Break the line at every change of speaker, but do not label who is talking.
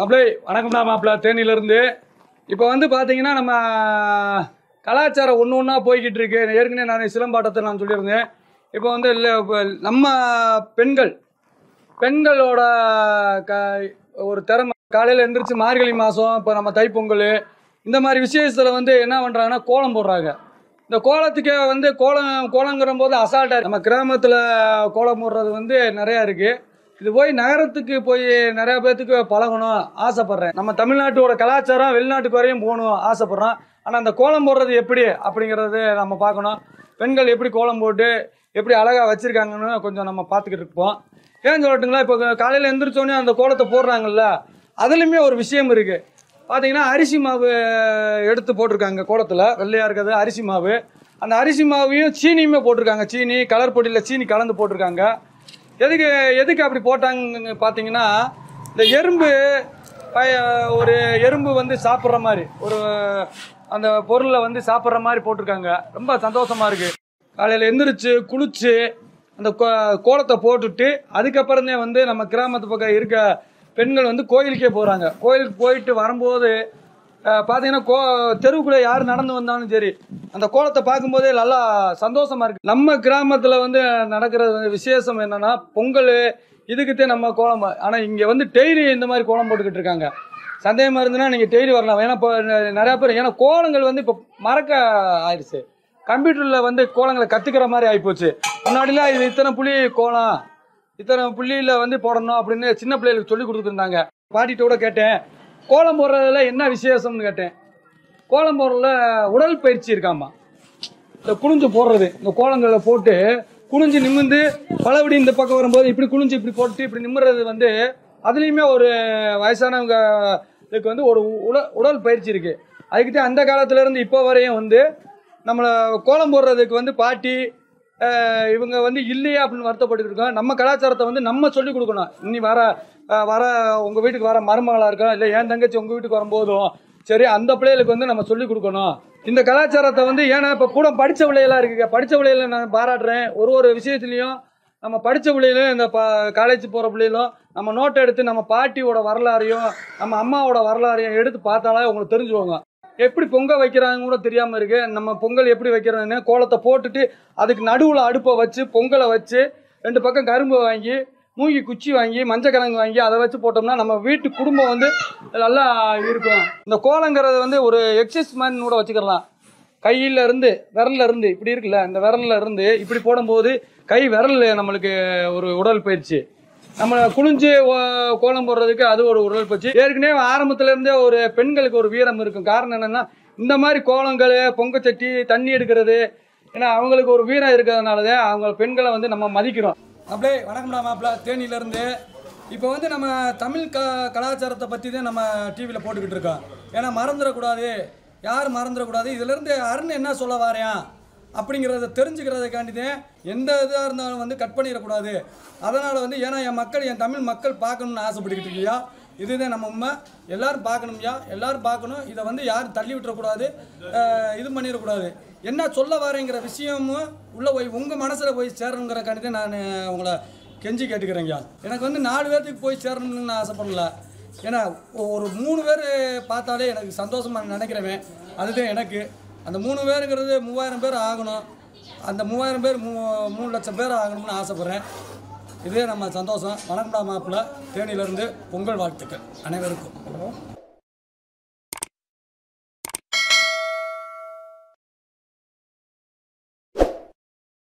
மாப்பிள்ளை வணக்கம்டா மாப்பிள்ளை தேனியிலேருந்து இப்போ வந்து பார்த்தீங்கன்னா நம்ம கலாச்சாரம் ஒன்று ஒன்றா போய்கிட்டு இருக்கு ஏற்கனவே நான் சிலம்பாட்டத்தை நான் சொல்லியிருந்தேன் இப்போ வந்து இல்லை இப்போ நம்ம பெண்கள் பெண்களோட க ஒரு திறமை காலையில் எந்திரிச்சு மார்கழி மாதம் இப்போ நம்ம தைப்பொங்கல் இந்த மாதிரி விசேஷத்தில் வந்து என்ன பண்ணுறாங்கன்னா கோலம் போடுறாங்க இந்த கோலத்துக்கு வந்து கோலம் கோலங்கிற போது அசால்ட்டாக நம்ம கிராமத்தில் கோலம் போடுறது வந்து நிறையா இருக்குது இது போய் நகரத்துக்கு போய் நிறையா பேர்த்துக்கு பழகணும் ஆசைப்பட்றேன் நம்ம தமிழ்நாட்டோட கலாச்சாரம் வெளிநாட்டுக்கு வரையும் போகணும் ஆசைப்பட்றோம் ஆனால் அந்த கோலம் போடுறது எப்படி அப்படிங்கிறது நம்ம பார்க்கணும் பெண்கள் எப்படி கோலம் போட்டு எப்படி அழகாக வச்சுருக்காங்கன்னு கொஞ்சம் நம்ம பார்த்துக்கிட்டு இருப்போம் ஏன் சொல்லட்டுங்களா இப்போ காலையில் எந்திரிச்சோடனே அந்த கோலத்தை போடுறாங்கல்ல அதுலேயுமே ஒரு விஷயம் இருக்குது பார்த்தீங்கன்னா அரிசி மாவு எடுத்து போட்டிருக்காங்க கோலத்தில் வெள்ளையாக இருக்கிறது அரிசி மாவு அந்த அரிசி மாவையும் சீனியுமே போட்டிருக்காங்க சீனி கலர் பொடியில் சீனி கலந்து போட்டிருக்காங்க எதுக்கு எதுக்கு அப்படி போட்டாங்கன்னு பார்த்தீங்கன்னா இந்த எறும்பு பய- ஒரு எறும்பு வந்து சாப்பிட்ற மாதிரி ஒரு அந்த பொருளை வந்து சாப்பிட்ற மாதிரி போட்டிருக்காங்க ரொம்ப சந்தோஷமா இருக்கு காலையில் எந்திரிச்சு குளிச்சு அந்த கோ- கோலத்தை போட்டுட்டு அதுக்கப்புறமே வந்து நம்ம கிராமத்து பக்கம் இருக்க பெண்கள் வந்து கோயிலுக்கே போகிறாங்க கோயிலுக்கு போயிட்டு வரும்போது அஹ், பார்த்தீங்கன்னா கோ தெருவுக்குள்ளே யார் நடந்து வந்தாலும் சரி அந்த கோலத்தை பார்க்கும்போதே நல்லா சந்தோஷமா இருக்கு நம்ம கிராமத்தில் வந்து நடக்கிற விசேஷம் என்னன்னா பொங்கல் இதுக்குத்தே நம்ம கோலம் ஆனால் இங்கே வந்து டெய்லி இந்த மாதிரி கோலம் போட்டுக்கிட்டு இருக்காங்க சந்தேகமாக இருந்துன்னா நீங்கள் டெய்லி வரலாம் ஏன்னா இப்போ ந- நிறையா பேர் ஏன்னா கோலங்கள் வந்து இப்போ மறக்க ஆயிடுச்சு கம்ப்யூட்டரில் வந்து கோலங்களை கற்றுக்கிற மாதிரி ஆகிப்போச்சு முன்னாடிலாம் இது இத்தனை புள்ளி கோலம் இத்தனை புள்ளியில் வந்து போடணும் அப்படின்னு சின்ன பிள்ளைகளுக்கு சொல்லி கொடுத்துருந்தாங்க பாட்டிகிட்ட கூட கேட்டேன் கோலம் போடுறதுல என்ன விசேஷம்னு கேட்டேன் கோலம் போடுறதுல உடல் பயிற்சி இருக்காமா இந்த குனிஞ்சு போடுறது இந்த கோலங்களை போட்டு குனிஞ்சு நிமிர்ந்து பலபடி இந்த பக்கம் வரும்போது இப்படி குனிஞ்சு இப்படி போட்டு இப்படி நிமிர்றது வந்து அதுலேயுமே ஒரு வயசானவங்க இதுக்கு வந்து ஒரு உடல் உடல் பயிற்சி இருக்கு அதுக்கிட்ட அந்த காலத்துல இருந்து இப்போ வரையும் வந்து நம்மளை கோலம் போடுறதுக்கு வந்து பாட்டி அஹ், இவங்க வந்து இல்லையா அப்படின்னு வருத்தப்பட்டு இருக்கோம் நம்ம கலாச்சாரத்தை வந்து நம்ம சொல்லி கொடுக்கணும் இனி வர அஹ், வர உங்க வீட்டுக்கு வர மருமகளா இருக்கும் இல்லை என் தங்கச்சி உங்க வீட்டுக்கு வரும்போதும் சரி அந்த பிள்ளைகளுக்கு வந்து நம்ம சொல்லி கொடுக்கணும் இந்த கலாச்சாரத்தை வந்து ஏன்னா இப்போ கூட படித்த பிள்ளைகளா இருக்குங்க படித்த பிள்ளைகளை நான் பாராட்டுறேன் ஒரு ஒரு விஷயத்துலையும் நம்ம படித்த பிள்ளைகளும் இந்த ப காலேஜ் போகிற பிள்ளைகளும் நம்ம நோட்டை எடுத்து நம்ம பாட்டியோட வரலாறையும் நம்ம அம்மாவோட வரலாறையும் எடுத்து பார்த்தாலே உங்களுக்கு தெரிஞ்சுவாங்க எப்படி பொங்கல் வைக்கிறாங்க கூட தெரியாமல் இருக்கு நம்ம பொங்கல் எப்படி வைக்கிறதுன்னு கோலத்தை போட்டுட்டு அதுக்கு நடுவில் அடுப்பை வச்சு பொங்கலை வச்சு ரெண்டு பக்கம் கரும்பு வாங்கி மூங்கி குச்சி வாங்கி மஞ்சள் கிழங்கு வாங்கி அதை வச்சு போட்டோம்னா நம்ம வீட்டு குடும்பம் வந்து நல்லா இருக்கும் இந்த கோலங்கிறது வந்து ஒரு எக்ஸசைஸ் மாதிரி கூட வச்சுக்கலாம் கையில இருந்து விரல்ல இருந்து இப்படி இருக்குல்ல இந்த விரல்ல இருந்து இப்படி போடும்போது கை விரல் நம்மளுக்கு ஒரு உடல் பயிற்சி நம்ம குனிஞ்சு ஓ- கோலம் போடுறதுக்கு அது ஒரு உடல் பயிற்சி ஏற்கனவே ஆரம்பத்துல இருந்தே ஒரு பெண்களுக்கு ஒரு வீரம் இருக்கும் காரணம் என்னன்னா இந்த மாதிரி கோலங்கள் பொங்கச்சட்டி தண்ணி எடுக்கிறது ஏன்னா அவங்களுக்கு ஒரு வீரம் இருக்கிறதுனாலதான் அவங்க பெண்களை வந்து நம்ம மதிக்கிறோம் அப்படியே வணக்கம்டா மாப்பிள்ள தேனியிலேருந்து இப்போ வந்து நம்ம தமிழ் க கலாச்சாரத்தை பற்றி தான் நம்ம டிவியில் போட்டுக்கிட்டு இருக்கோம் ஏன்னா மறந்துடக்கூடாது யார் மறந்துடக்கூடாது இதுலேருந்து அருண் என்ன சொல்ல வாரேன் அப்படிங்கிறத தெரிஞ்சுக்கிறதுக்காண்டி தான் எந்த இதாக இருந்தாலும் வந்து கட் பண்ணிடக்கூடாது அதனால் வந்து ஏன்னா என் மக்கள் என் தமிழ் மக்கள் பார்க்கணும்னு ஆசைப்பட்டுக்கிட்டு இருக்கியா இதுதான் நம்ம உண்மை எல்லாரும் பார்க்கணும்யா எல்லாரும் பார்க்கணும் இதை வந்து யாரும் தள்ளி விட்டுறக்கூடாது அஹ் இது பண்ணிடக்கூடாது என்ன சொல்ல வரேங்கிற விஷயமும் உள்ளே போய் உங்கள் மனசில் போய் சேரணுங்கிறக்காண்டி தான் நான் உங்களை கெஞ்சி கேட்டுக்கிறேங்கய்யா எனக்கு வந்து நாலு பேர்த்துக்கு போய் சேரணும்னு நான் ஆசைப்படல ஏன்னா ஒரு மூணு பேர் பார்த்தாலே எனக்கு சந்தோஷமாக நினைக்கிறவன் அதுதான் எனக்கு அந்த மூணு பேருங்கிறது மூவாயிரம் பேர் ஆகணும் அந்த மூவாயிரம் பேர் மூ மூணு லட்சம் பேர் ஆகணும்னு ஆசைப்பட்றேன் இதே நம்ம சந்தோஷம் வணக்கம்டா மாப்பிள்ள தேனியிலேருந்து பொங்கல் வாழ்த்துக்கள் அனைவருக்கும்